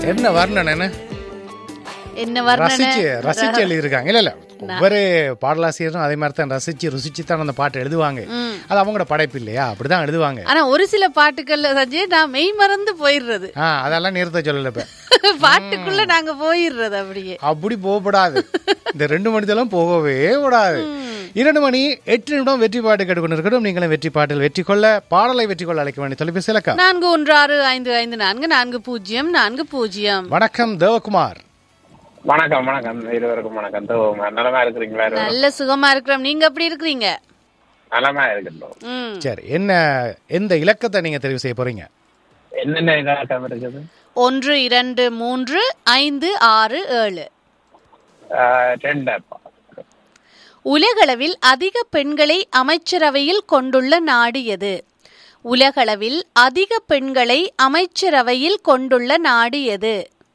என்ன வர்ணன் என்ன என்ன வர்ணனை ரசிச்சு ரசிச்சு எழுதியிருக்காங்க இல்ல இல்ல ஒவ்வொரு பாடலாசிரியரும் அதே மாதிரி தான் ரசிச்சு ருசிச்சு தான் அந்த பாட்டை எழுதுவாங்க அது அவங்களோட படைப்பு இல்லையா அப்படிதான் எழுதுவாங்க ஆனா ஒரு சில பாட்டுகள்ல சஞ்சய் நான் மெய் மறந்து போயிடுறது ஆ அதெல்லாம் நிறுத்த சொல்லல இப்ப பாட்டுக்குள்ள நாங்க போயிடுறது அப்படியே அப்படி போகப்படாது இந்த ரெண்டு மணித்தெல்லாம் போகவே கூடாது இரண்டு மணி எட்டு நிமிடம் வெற்றி பாட்டு கேட்டுக்கொண்டு இருக்கட்டும் நீங்களும் வெற்றி பாட்டில் வெற்றி கொள்ள பாடலை வெற்றி கொள்ள அழைக்க வேண்டிய தொலைபேசி இலக்கா நான்கு ஒன்று ஆறு ஐந்து ஐந்து நான்கு நான்கு பூஜ்ஜியம் நான்கு பூஜ்ஜியம் வணக்கம் தேவகுமார் வணக்கம் வணக்கம் இருவருக்கும் வணக்கம் தோமா நலமா இருக்கிறீங்களா இருவரும்? நல்ல சுகமா இருக்கிறோம் நீங்க எப்படி இருக்கிறீங்க நலமா இருக்கின்றோம் ம் சரி என்ன எந்த இலக்கத்தை நீங்க தெரிவு செய்ய போறீங்க என்னென்ன இதாட்டம் இருக்குது ஒன்று இரண்டு மூன்று ஐந்து ஆறு ஏழு ஆஹ், ரெண்டு அப்பா. உலகளவில் அதிக பெண்களை அமைச்சரவையில் கொண்டுள்ள நாடு எது உலகளவில் அதிக பெண்களை அமைச்சரவையில் கொண்டுள்ள நாடு எது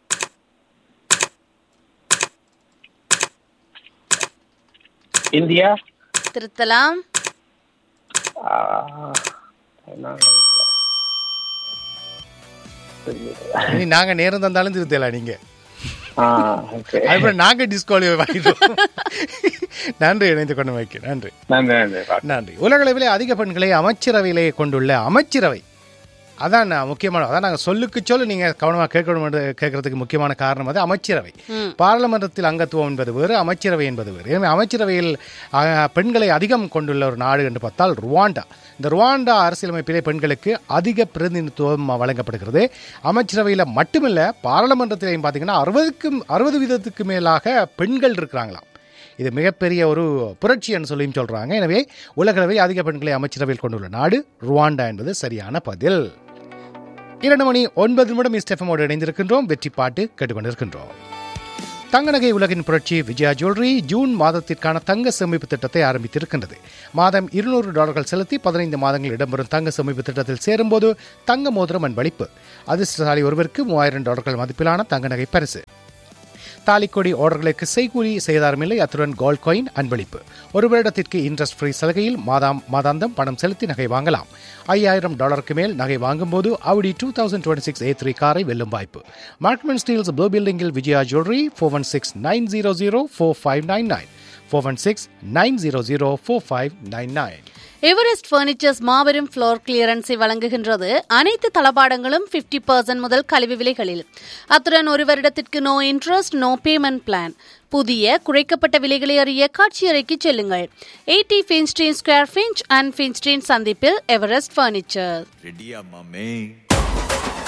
இந்தியா திருத்தலாம் ஆஹ், என்ன இனி நாங்க நேரம் தந்தாலும் திருத்தலாம் நீங்க ஆஹ், okay. அதுக்கப்புறம் நாங்க டிஸ்குவாலிஃபை பண்ணிடுவோம் நன்றி இணைந்து கொண்டு வைக்க நன்றி நன்றி நன்றி பாட்டு. நன்றி உலகளவிலே அதிக பெண்களை அமைச்சரவையிலே கொண்டுள்ள அமைச்சரவை அதான் நான் முக்கியமான அதான் நாங்கள் சொல்லுக்கு சொல்லு நீங்கள் கவனமாக கேட்கணும் என்று கேட்கறதுக்கு முக்கியமான காரணம் அது அமைச்சரவை பாராளுமன்றத்தில் அங்கத்துவம் என்பது வேறு அமைச்சரவை என்பது வேறு எனவே அமைச்சரவையில் ஆ, பெண்களை அதிகம் கொண்டுள்ள ஒரு நாடு என்று பார்த்தால் ருவாண்டா இந்த ருவாண்டா அரசியலமைப்பிலே பெண்களுக்கு அதிக பிரதிநிதித்துவம் வழங்கப்படுகிறது அமைச்சரவையில் மட்டுமில்ல பாராளுமன்றத்திலையும் பார்த்தீங்கன்னா அறுபதுக்கும் அறுபது வீதத்துக்கு மேலாக பெண்கள் இருக்கிறாங்களாம் இது மிகப்பெரிய ஒரு புரட்சி என்று சொல்லியும் சொல்றாங்க எனவே உலகளவில் அதிக பெண்களை அமைச்சரவையில் கொண்டுள்ள நாடு ருவாண்டா என்பது சரியான பதில் இரண்டு மணி ஒன்பது நிமிடம் இஸ்டெஃபமோடு இணைந்திருக்கின்றோம் வெற்றி பாட்டு கேட்டுக்கொண்டிருக்கின்றோம் தங்க நகை உலகின் புரட்சி விஜயா ஜுவல்லரி ஜூன் மாதத்திற்கான தங்க சேமிப்பு திட்டத்தை ஆரம்பித்திருக்கின்றது மாதம் இருநூறு டாலர்கள் செலுத்தி பதினைந்து மாதங்கள் இடம்பெறும் தங்க சேமிப்பு திட்டத்தில் சேரும்போது தங்க மோதிரம் அன்பளிப்பு அதிர்ஷ்டசாலி ஒருவருக்கு மூவாயிரம் டாலர்கள் மதிப்பிலான தங்க நகை பரிசு தாலிக்கொடி ஆர்டர்களுக்கு செய்கூலி செய்தாரமில்லை அத்துடன் கோல்ட் காயின் அன்பளிப்பு ஒரு வருடத்திற்கு இன்ட்ரெஸ்ட் ஃப்ரீ சலுகையில் மாதாம் மாதாந்தம் பணம் செலுத்தி நகை வாங்கலாம் ஐயாயிரம் டாலருக்கு மேல் நகை வாங்கும்போது Audi two thousand twenty six A three காரை வெல்லும் வாய்ப்பு மார்க்மென் ஸ்டீல்ஸ் ப்ளூ பில்டிங்கில் Vijaya jewellery four one six nine zero zero four five nine nine four one six nine zero zero four five nine nine Everest furnitures மாபெரும் floor கிளியரன்ஸை வழங்குகின்றது அனைத்து தளபாடங்களும் 50% முதல் கழிவு விலைகளில் அத்துடன் ஒரு வருடத்திற்கு no interest no payment plan புதிய குறைக்கப்பட்ட விலைகளை அறிய காட்சியறைக்கு செல்லுங்கள் eighty Finstein square Finch and Finstein சந்திப்பில் எவரெஸ்ட் பர்னிச்சர் ரெடியா மாமே